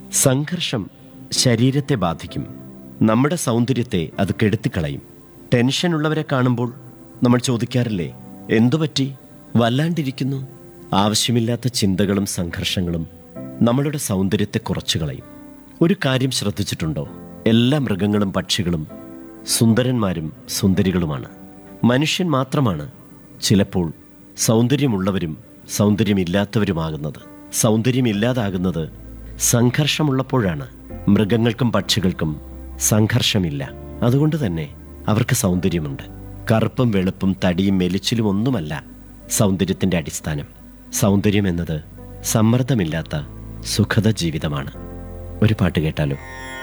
സംഘർഷം ശരീരത്തെ ബാധിക്കും നമ്മുടെ സൗന്ദര്യത്തെ അത് കെടുത്തിക്കളയും ടെൻഷനുള്ളവരെ കാണുമ്പോൾ നമ്മൾ ചോദിക്കാറില്ലേ എന്തു പറ്റി വല്ലാണ്ടിരിക്കുന്നു ആവശ്യമില്ലാത്ത ചിന്തകളും സംഘർഷങ്ങളും നമ്മളുടെ സൗന്ദര്യത്തെ കുറച്ചു കളയും ഒരു കാര്യം ശ്രദ്ധിച്ചിട്ടുണ്ടോ എല്ലാ മൃഗങ്ങളും പക്ഷികളും സുന്ദരന്മാരും സുന്ദരികളുമാണ് മനുഷ്യൻ മാത്രമാണ് ചിലപ്പോൾ സൗന്ദര്യമുള്ളവരും സൗന്ദര്യമില്ലാത്തവരുമാകുന്നത് സൗന്ദര്യമില്ലാതാകുന്നത് സംഘർഷമുള്ളപ്പോഴാണ് മൃഗങ്ങൾക്കും പക്ഷികൾക്കും സംഘർഷമില്ല അതുകൊണ്ട് തന്നെ അവർക്ക് സൗന്ദര്യമുണ്ട് കറുപ്പും വെളുപ്പും തടിയും മെലിച്ചിലും ഒന്നുമല്ല സൗന്ദര്യത്തിന്റെ അടിസ്ഥാനം സൗന്ദര്യം എന്നത് സമ്മർദ്ദമില്ലാത്ത സുഖത ജീവിതമാണ് ഒരു പാട്ട് കേട്ടാലോ